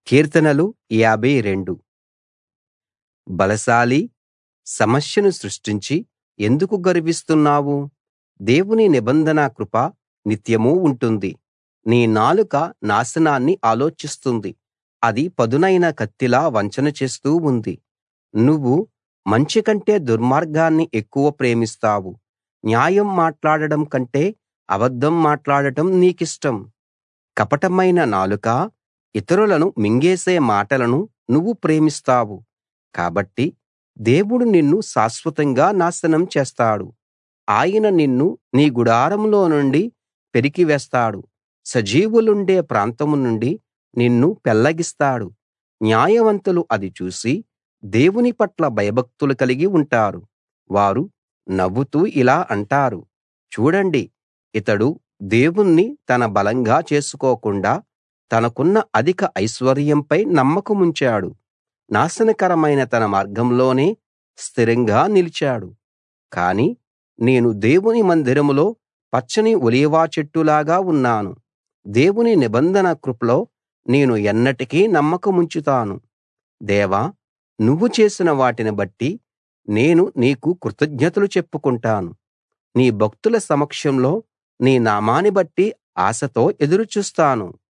కీర్తనలు 52 బలశాలీ సమస్యను సృష్టించి ఎందుకు గర్విస్తున్నావు దేవుని నిబంధన కృప నిత్యమూ ఉంటుంది నీ నాలుక నాశనాన్ని ఆలోచిస్తుంది అది పదునైన కత్తిలా వంచన చేస్తూ ఉంది నువ్వు మంచి కంటే దుర్మార్గాన్ని ఎక్కువ ప్రేమిస్తావు న్యాయం మాట్లాడడం కంటే అబద్ధం మాట్లాడటం నీకిష్టం కపటమైన నాలుకా ఇతరులను మింగేసే మాటలను నువ్వు ప్రేమిస్తావు కాబట్టి దేవుడు నిన్ను శాశ్వతంగా నాశనం చేస్తాడు ఆయన నిన్ను నీ గుడారంలో నుండి పెరికివేస్తాడు సజీవులుండే ప్రాంతం నుండి నిన్ను పెల్లగిస్తాడు న్యాయవంతులు అది చూసి దేవుని పట్ల భయభక్తులు కలిగి ఉంటారు వారు నవ్వుతూ ఇలా అంటారు చూడండి ఇతడు దేవుణ్ణి తన బలంగా చేసుకోకుండా తనకున్న అధిక ఐశ్వర్యంపై నమ్మకముంచాడు నాశనకరమైన తన మార్గంలోనే స్థిరంగా నిలిచాడు కానీ నేను దేవుని మందిరంలో పచ్చని ఒలీవ చెట్టులాగా ఉన్నాను దేవుని నిబంధన కృపలో నేను ఎన్నటికీ నమ్మకముంచుతాను దేవా నువ్వు చేసిన వాటిని బట్టి నేను నీకు కృతజ్ఞతలు చెప్పుకుంటాను నీ భక్తుల సమక్షంలో నీ నామాన్ని బట్టి ఆశతో ఎదురు చూస్తాను